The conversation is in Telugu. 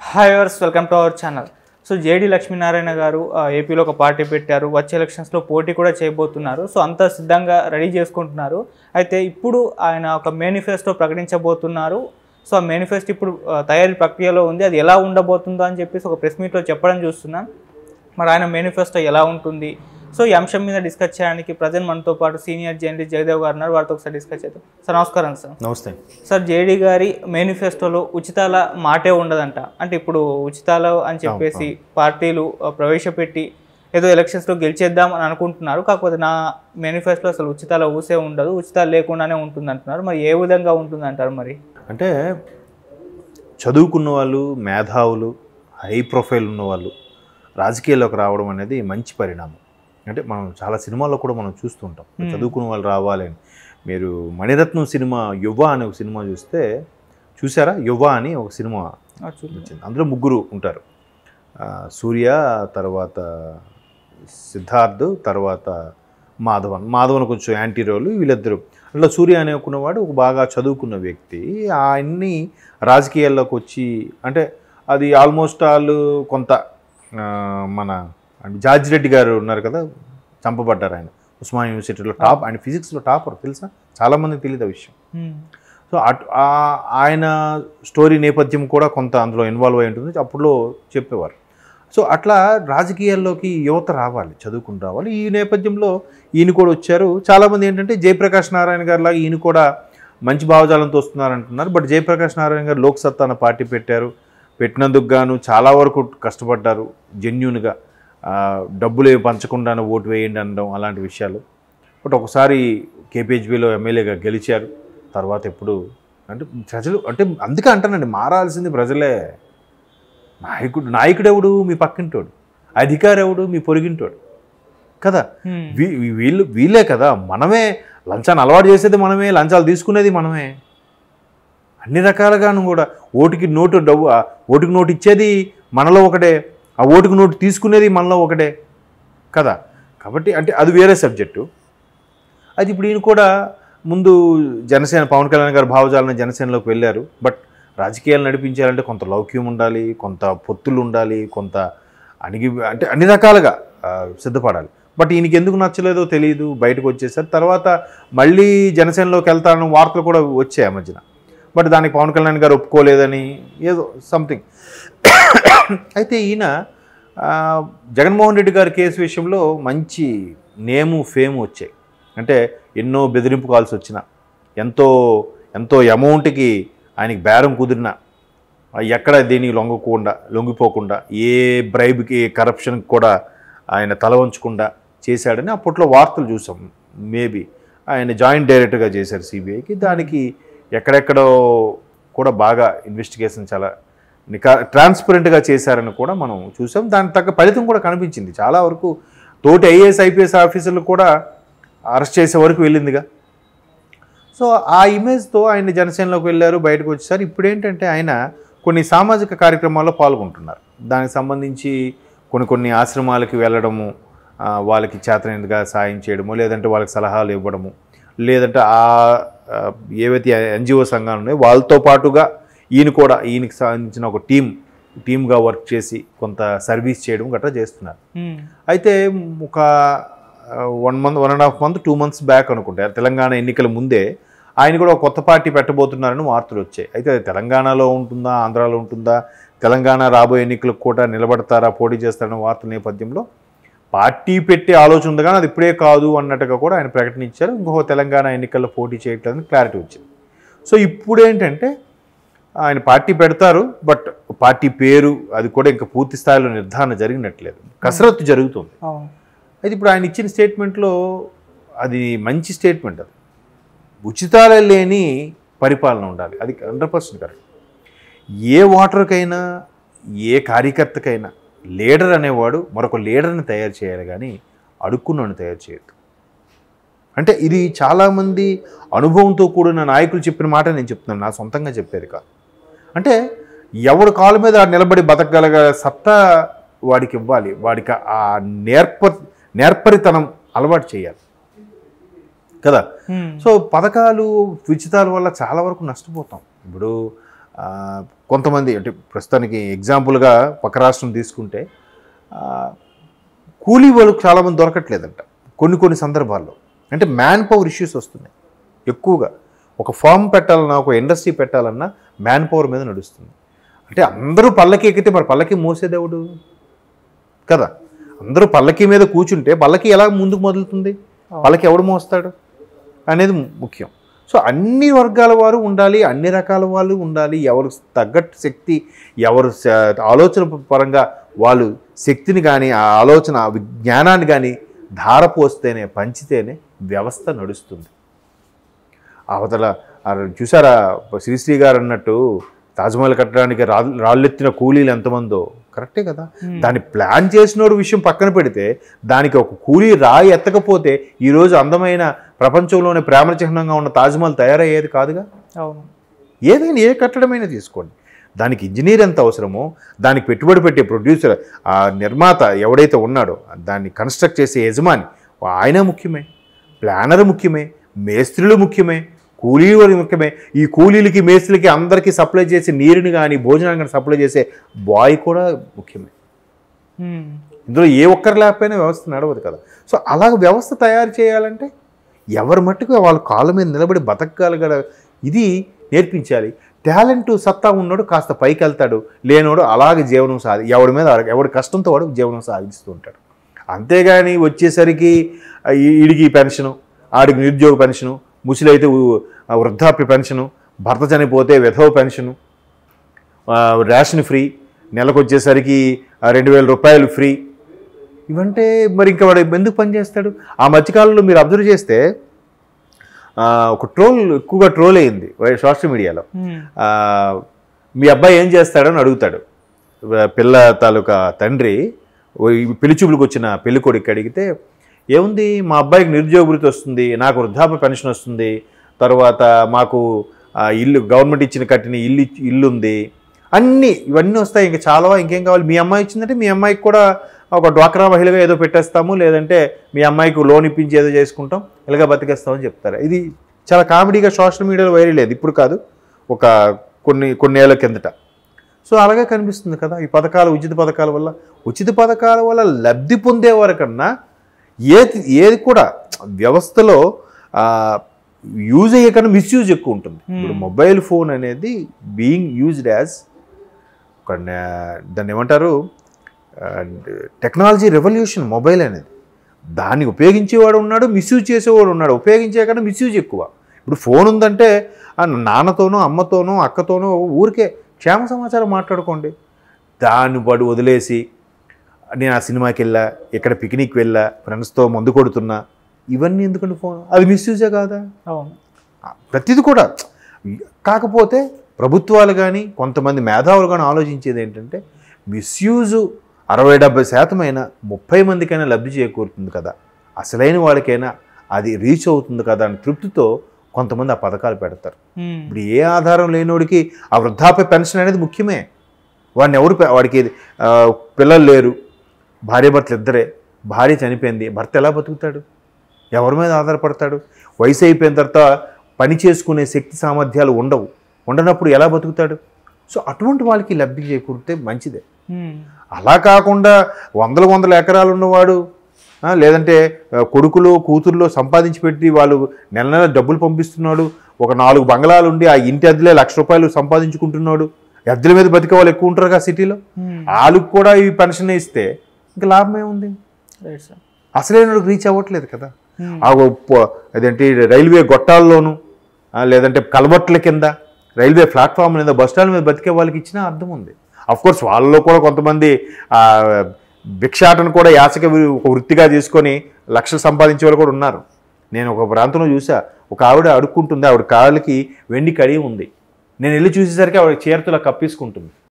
హాయ్ వర్స్ welcome to our channel so JD Lakshminarayana గారు ఆ, ఏపీలో ఒక పార్టీ పెట్టారు వచ్చే ఎలక్షన్స్లో పోటీ కూడా చేయబోతున్నారు సో అంతా సిద్ధంగా రెడీ చేసుకుంటున్నారు అయితే ఇప్పుడు ఆయన ఒక మేనిఫెస్టో ప్రకటించబోతున్నారు సో ఆ మేనిఫెస్టో ఇప్పుడు ఆ, తయారీ ప్రక్రియలో ఉంది అది ఎలా ఉండబోతుందో అని చెప్పేసి ఒక ప్రెస్ మీట్లో చెప్పడం చూస్తున్నాం మరి ఆయన మేనిఫెస్టో ఎలా ఉంటుంది సో ఈ అంశం మీద డిస్కస్ చేయడానికి ప్రజెంట్ మనతో పాటు సీనియర్ జర్నలిస్ట్ జయదేవ్ గారు ఉన్నారు వారితో ఒకసారి డిస్కస్ చేద్దాం సార్ నమస్కారం సార్ నమస్తే సార్ జేడీ గారి మేనిఫెస్టోలో ఉచితాల మాటే ఉండదంట అంటే ఇప్పుడు ఉచితాలు అని చెప్పేసి పార్టీలు ఆ, ప్రవేశపెట్టి ఏదో ఎలక్షన్స్లో గెలిచేద్దాం అని అనుకుంటున్నారు కాకపోతే నా మేనిఫెస్టో అసలు ఉచితాల ఊసే ఉండదు ఉచితాలు లేకుండానే ఉంటుంది అంటున్నారు మరి ఏ విధంగా ఉంటుంది అంటారు మరి అంటే చదువుకున్న వాళ్ళు మేధావులు హై ప్రొఫైల్ ఉన్నవాళ్ళు రాజకీయాల్లోకి రావడం అనేది మంచి పరిణామం అంటే మనం చాలా సినిమాల్లో కూడా మనం చూస్తుంటాం చదువుకున్న వాళ్ళు రావాలి అని మీరు మణిరత్నం సినిమా యువ అనే ఒక సినిమా చూస్తే చూసారా యువ అని ఒక సినిమా ఆ, చూద్దాం. వచ్చింది అందులో ముగ్గురు ఉంటారు ఆ, సూర్య తర్వాత సిద్ధార్థ్ తర్వాత మాధవన్ మాధవన్ కొంచెం యాంటీ రోల్ వీళ్ళిద్దరు అట్లా సూర్య అనుకున్నవాడు ఒక బాగా చదువుకున్న వ్యక్తి ఆయన్ని రాజకీయాల్లోకి వచ్చి అంటే అది ఆల్మోస్ట్ ఆల్ కొంత ఆ, మన అంటే జార్జ్ రెడ్డి గారు ఉన్నారు కదా చంపబడ్డారు ఆయన ఉస్మాన్ యూనివర్సిటీలో టాప్ ఆయన ఫిజిక్స్లో టాపర్ తెలుసా చాలామందికి తెలియదు ఆ విషయం ఉమ్, సో అట్ ఆ- ఆయన స్టోరీ నేపథ్యం కూడా కొంత అందులో ఇన్వాల్వ్ అయి ఉంటుంది అప్పుడులో చెప్పేవారు సో అట్లా రాజకీయాల్లోకి యువత రావాలి చదువుకుని రావాలి ఈ నేపథ్యంలో ఈయన కూడా వచ్చారు చాలామంది ఏంటంటే జయప్రకాష్ నారాయణ గారు లాగా ఈయన కూడా మంచి భావజాలంతో వస్తున్నారంటున్నారు బట్ జయప్రకాష్ నారాయణ గారు లోక్ సత్తా అన్న పార్టీ పెట్టారు పెట్టినందుకు గాను చాలా వరకు కష్టపడ్డారు జెన్యున్గా డబ్బులు ఏమి పంచకుండానే ఓటు వేయండి అనడం అలాంటి విషయాలు బట్ ఒకసారి కేపీహెచ్బిలో ఎమ్మెల్యేగా గెలిచారు తర్వాత ఎప్పుడు అంటే ప్రజలు అంటే అందుకే అంటానండి మారాల్సింది ప్రజలే నాయకుడు నాయకుడెవడు మీ పక్కింటోడు అధికారి ఎవడు మీ పొరిగింటోడు కదా ఉమ్, వీ- వీ- వీళ్ళు వీళ్ళే కదా మనమే లంచాన్ని అలవాటు చేసేది మనమే లంచాలు తీసుకునేది మనమే అన్ని రకాలుగాను కూడా ఓటుకి నోటు డబ్బు ఆ ఓటుకి నోటు ఇచ్చేది మనలో ఒకటే ఆ ఓటుకి నోటు తీసుకునేది మనలో ఒకటే కదా కాబట్టి అంటే అది వేరే సబ్జెక్టు అది ఇప్పుడు ఈయన కూడా ముందు జనసేన పవన్ కళ్యాణ్ గారు భావజాలను జనసేనలోకి వెళ్ళారు బట్ రాజకీయాలు నడిపించాలంటే కొంత లౌక్యం ఉండాలి కొంత పొత్తులు ఉండాలి కొంత అణిగి అంటే అన్ని రకాలుగా ఆ, సిద్ధపడాలి బట్ ఈయనకి ఎందుకు నచ్చలేదో తెలియదు బయటకు వచ్చేసారు తర్వాత మళ్ళీ జనసేనలోకి వెళ్తానని వార్తలు కూడా వచ్చాయి ఆ మధ్యన బట్ దానికి పవన్ కళ్యాణ్ గారు ఒప్పుకోలేదని ఏదో సంథింగ్ అయితే ఈయన ఆ, జగన్మోహన్ రెడ్డి గారి కేసు విషయంలో మంచి నేము ఫేము వచ్చాయి అంటే ఎన్నో బెదిరింపు కాల్స్ వచ్చిన ఎంతో ఎంతో అమౌంట్కి ఆయనకి బేరం కుదిరిన ఎక్కడ దీనికి లొంగకుండా లొంగిపోకుండా ఏ బ్రైబ్కి కరప్షన్కి కూడా ఆయన తల వంచకుండా చేశాడని అప్పట్లో వార్తలు చూసాం మేబీ ఆయన జాయింట్ డైరెక్టర్గా చేశారు సిబిఐకి దానికి ఎక్కడెక్కడో కూడా బాగా ఇన్వెస్టిగేషన్ చాలా నికా ట్రాన్స్పరెంట్గా చేశారని కూడా మనం చూసాం దానికి తగ్గ ఫలితం కూడా కనిపించింది చాలా వరకు తోటి ఐఏఎస్ ఐపీఎస్ ఆఫీసర్లు కూడా అరెస్ట్ చేసే వరకు వెళ్ళిందిగా సో ఆ ఇమేజ్తో ఆయన జనసేనలోకి వెళ్ళారు బయటకు వచ్చేసారు ఇప్పుడు ఏంటంటే ఆయన కొన్ని సామాజిక కార్యక్రమాల్లో పాల్గొంటున్నారు దానికి సంబంధించి కొన్ని కొన్ని ఆశ్రమాలకి వెళ్ళడము ఆ, వాళ్ళకి చేతనైనదిగా సాయం చేయడము లేదంటే వాళ్ళకి సలహాలు ఇవ్వడము లేదంటే ఆ ఆ, ఏవైతే ఎన్జిఓ సంఘాలు ఉన్నాయో వాళ్ళతో పాటుగా ఈయన కూడా ఈయనకి సంబంధించిన ఒక టీం టీమ్గా వర్క్ చేసి కొంత సర్వీస్ చేయడం గట్రా చేస్తున్నారు ఉమ్, అయితే ఒక one month one and half month two months back అనుకుంటా తెలంగాణ ఎన్నికల ముందే ఆయన కూడా ఒక కొత్త పార్టీ పెట్టబోతున్నారని వార్తలు వచ్చాయి అయితే అది తెలంగాణలో ఉంటుందా ఆంధ్రాలో ఉంటుందా తెలంగాణ రాబోయే ఎన్నికలకు కూడా నిలబడతారా పోటీ చేస్తారన్న వార్తల నేపథ్యంలో పార్టీ పెట్టే ఆలోచన ఉంది కానీ అది ఇప్పుడే కాదు అన్నట్టుగా కూడా ఆయన ప్రకటన ఇచ్చారు ఇంకో తెలంగాణ ఎన్నికల్లో పోటీ చేయట్లేదని క్లారిటీ వచ్చింది సో ఇప్పుడు ఏంటంటే ఆయన పార్టీ పెడతారు బట్ పార్టీ పేరు అది కూడా ఇంకా పూర్తి స్థాయిలో నిర్ధారణ జరిగినట్లేదు కసరత్తు జరుగుతుంది అవును అయితే ఇప్పుడు ఆయన ఇచ్చిన స్టేట్మెంట్లో అది మంచి స్టేట్మెంట్ అది ఉచితాలే లేని పరిపాలన ఉండాలి అది హండ్రెడ్ పర్సెంట్ కరెక్ట్ ఏ ఓటర్కైనా ఏ కార్యకర్తకైనా లీడర్ అనేవాడు మరొక లీడర్ని తయారు చేయాలి కానీ అడుక్కున్నోని తయారు చేయొద్దు అంటే ఇది చాలామంది అనుభవంతో కూడిన నాయకులు చెప్పిన మాట నేను చెప్తున్నాను నా సొంతంగా చెప్పేది కాదు అంటే ఎవడు కాళ్ళ మీద ఆడు నిలబడి బతకగలగ సత్తా వాడికి ఇవ్వాలి వాడికి ఆ నేర్ప నేర్పరితనం అలవాటు చేయాలి కదా ఉమ్, సో పథకాలు ఉచితాల వల్ల చాలా వరకు నష్టపోతాం ఇప్పుడు ఆ, కొంతమంది అంటే ప్రస్తుతానికి ఎగ్జాంపుల్గా పక్క రాష్ట్రం తీసుకుంటే ఆ, కూలీ వాళ్ళు చాలామంది దొరకట్లేదంట కొన్ని కొన్ని సందర్భాల్లో అంటే మ్యాన్ పవర్ ఇష్యూస్ వస్తున్నాయి ఎక్కువగా ఒక ఫామ్ పెట్టాలన్నా ఒక ఇండస్ట్రీ పెట్టాలన్నా మ్యాన్ పవర్ మీద నడుస్తుంది అంటే అందరూ పల్లకి ఎక్కితే మరి పల్లకి మోసేదేవుడు కదా అందరూ పల్లకి మీద కూర్చుంటే పల్లకి ఎలా ముందుకు మొదలుతుంది పల్లకి ఎవడు మోస్తాడు అనేది ముఖ్యం సో అన్ని వర్గాల వారు ఉండాలి అన్ని రకాల వాళ్ళు ఉండాలి ఎవరు తగ్గట్టు శక్తి ఎవరు స- ఆలోచన పరంగా వాళ్ళు శక్తిని కానీ ఆ ఆలోచన ఆ జ్ఞానాన్ని కానీ ధారపోస్తేనే పంచితేనే వ్యవస్థ నడుస్తుంది అవతల ఆ చూసారా శ్రీశ్రీ గారు అన్నట్టు తాజ్మహల్ కట్టడానికి రా రాళ్ళెత్తిన కూలీలు ఎంతమందో కరెక్టే కదా దాన్ని ప్లాన్ చేసినోడు విషయం పక్కన పెడితే దానికి ఒక కూలీ రాయి ఎత్తకపోతే ఈరోజు అందమైన ప్రపంచంలోనే ప్రేమ చిహ్నంగా ఉన్న తాజ్మహల్ తయారయ్యేది కాదుగా అవును ఏదైనా ఏ కట్టడమైనా తీసుకోండి దానికి ఇంజనీర్ ఎంత అవసరమో దానికి పెట్టుబడి పెట్టే ప్రొడ్యూసర్ ఆ నిర్మాత ఎవడైతే ఉన్నాడో దాన్ని కన్స్ట్రక్ట్ చేసే యజమాని ఆయన ముఖ్యమే ప్లానర్ ముఖ్యమే మేస్త్రులు ముఖ్యమే కూలీలు ముఖ్యమే ఈ కూలీలకి మేస్త్రులకి అందరికీ సప్లై చేసే నీరుని కానీ భోజనాన్ని కానీ సప్లై చేసే బాయ్ కూడా ముఖ్యమే ఉమ్. ఇందులో ఏ ఒక్కరు లేకపోయినా వ్యవస్థ నడవదు కదా సో అలాగ వ్యవస్థ తయారు చేయాలంటే ఎవరి మట్టుకు వాళ్ళ కాళ్ళ మీద నిలబడి బతకగలగల ఇది నేర్పించాలి టాలెంట్ సత్తా ఉన్నోడు కాస్త పైకి వెళ్తాడు లేనోడు అలాగే జీవనం సాధి ఎవడి మీద ఆడ- ఎవడి కష్టంతో వాడు జీవనం సాగిస్తూ ఉంటాడు అంతేగాని వచ్చేసరికి ఆ, ఈ- ఈడికి పెన్షను ఆడికి నిరుద్యోగ పెన్షను ముసలైతే ఉ- ఆ, వృద్ధాప్య పెన్షను భర్త చనిపోతే విధవ పెన్షను ఆ, రేషన్ ఫ్రీ నెలకు వచ్చేసరికి ఆ, రెండు వేల రూపాయలు ఫ్రీ ఇవంటే మరి ఇంకా వాడు ఎందుకు పనిచేస్తాడు ఆ మధ్యకాలంలో మీరు అబ్జర్వ్ చేస్తే ఆ, ఒక ట్రోల్ ఎక్కువగా ట్రోల్ అయింది వై- సోషల్ మీడియాలో ఉమ్. ఆ, మీ అబ్బాయి ఏం చేస్తాడని అడుగుతాడు వ- పిల్ల తాలూకా తండ్రి ఓ ఈ పెళ్లి చూపులకు వచ్చిన పెళ్లి కొడుకు అడిగితే ఏముంది మా అబ్బాయికి నిరుద్యోగ వృత్తి వస్తుంది నాకు వృద్ధాప్య పెన్షన్ వస్తుంది తర్వాత మాకు ఆ, ఇల్లు గవర్నమెంట్ ఇచ్చిన కట్టిన ఇల్లు ఇచ్చి- ఇల్లు ఉంది అన్నీ ఇవన్నీ వస్తాయి ఇంకా చాలా ఇంకేం కావాలి మీ అమ్మాయి ఇచ్చిందంటే మీ అమ్మాయికి కూడా ఒక డ్వాక్రా మహిళగా ఏదో పెట్టేస్తాము లేదంటే మీ అమ్మాయికి లోన్ ఇప్పించి ఏదో చేసుకుంటాం ఇలాగ బతికేస్తామని చెప్తారు ఇది చాలా కామెడీగా సోషల్ మీడియాలో వైరల్ లేదు ఇప్పుడు కాదు ఒక కొన్ని కొన్ని ఏళ్ళ కిందట సో అలాగే కనిపిస్తుంది కదా ఈ పథకాలు ఉచిత పథకాల వల్ల ఉచిత పథకాల వల్ల లబ్ధి పొందే వరకన్నా ఏది ఏది కూడా వ్యవస్థలో యూజ్ అయ్యే కన్నా మిస్యూజ్ ఎక్కువ ఉంటుంది ఇప్పుడు మొబైల్ ఫోన్ అనేది బీయింగ్ యూజ్డ్ యాజ్ ఒక నా- దాన్ని ఏమంటారు టెక్నాలజీ రెవల్యూషన్ మొబైల్ అనేది దాన్ని ఉపయోగించేవాడు ఉన్నాడు మిస్యూజ్ చేసేవాడు ఉన్నాడు ఉపయోగించే కన్నా మిస్యూజ్ ఎక్కువ ఇప్పుడు ఫోన్ ఉందంటే ఆ నాన్నతోనో అమ్మతోనో అక్కతోనో ఊరికే క్షేమ సమాచారం మాట్లాడుకోండి దాన్ని వాడు వదిలేసి నేను ఆ సినిమాకి వెళ్ళా ఇక్కడ పిక్నిక్ వెళ్ళా ఫ్రెండ్స్తో మందు కొడుతున్నా ఇవన్నీ ఎందుకంటే ఫోన్ అది మిస్యూజే కాదా అవును ప్రతిది కూడా కాకపోతే ప్రభుత్వాలు కానీ కొంతమంది మేధావులు కానీ ఆలోచించేది ఏంటంటే మిస్యూజు అరవై డెబ్బై శాతం అయినా ముప్పై మందికైనా లబ్ధి చేకూరుతుంది కదా అసలైన వాళ్ళకైనా అది రీచ్ అవుతుంది కదా అని తృప్తితో కొంతమంది ఆ పథకాలు పెడతారు ఉమ్. ఇప్పుడు ఏ ఆధారం లేనోడికి ఆ వృద్ధాప్య పెన్షన్ అనేది ముఖ్యమే వాడిని ఎవరు పె- వాడికి ఆ, పిల్లలు లేరు భార్యాభర్తలు ఇద్దరే భార్య చనిపోయింది భర్త ఎలా బతుకుతాడు ఎవరి మీద ఆధారపడతాడు వయసు అయిపోయిన తర్వాత పని చేసుకునే శక్తి సామర్థ్యాలు ఉండవు ఉండనప్పుడు ఎలా బతుకుతాడు సో అటువంటి వాళ్ళకి లబ్ధి చేకూరితే మంచిదే ఉమ్. అలా కాకుండా వందల వందల ఎకరాలు ఉన్నవాడు ఆ, లేదంటే ఆ, కొడుకులు కూతుర్లో సంపాదించి పెట్టి వాళ్ళు నెల నెల డబ్బులు పంపిస్తున్నాడు ఒక నాలుగు బంగళాలు ఉండి ఆ ఇంటి అద్దెలే లక్ష రూపాయలు సంపాదించుకుంటున్నాడు అద్దెల మీద బతికే వాళ్ళు ఎక్కువ ఉంటారు కదా సిటీలో ఉమ్. వాళ్ళకి కూడా ఈ పెన్షన్ ఇస్తే ఇంకా లాభం ఏముంది రైట్ సార్ అసలైన రీచ్ అవ్వట్లేదు కదా ఉమ్. ఆ పొ- అదేంటి రైల్వే గొట్టాల్లోనూ ఆ, లేదంటే కలబొట్ల కింద రైల్వే ప్లాట్ఫామ్ మీద బస్ స్టాండ్ మీద బతికే వాళ్ళకి ఇచ్చిన అర్థం ఉంది అఫ్ కోర్స్ వాళ్ళలో కూడా కొంతమంది ఆ, భిక్షాటను కూడా యాసక వృ- ఒక వృత్తిగా తీసుకొని లక్షలు సంపాదించే వాళ్ళు కూడా ఉన్నారు నేను ఒక ప్రాంతంలో చూసా ఒక ఆవిడ అడుక్కుంటుంది ఆవిడ కాళ్ళకి వెండి కడియం ఉంది నేను వెళ్ళి చూసేసరికి ఆవిడ చీరతో ఇలా కప్పేసుకుంటుంది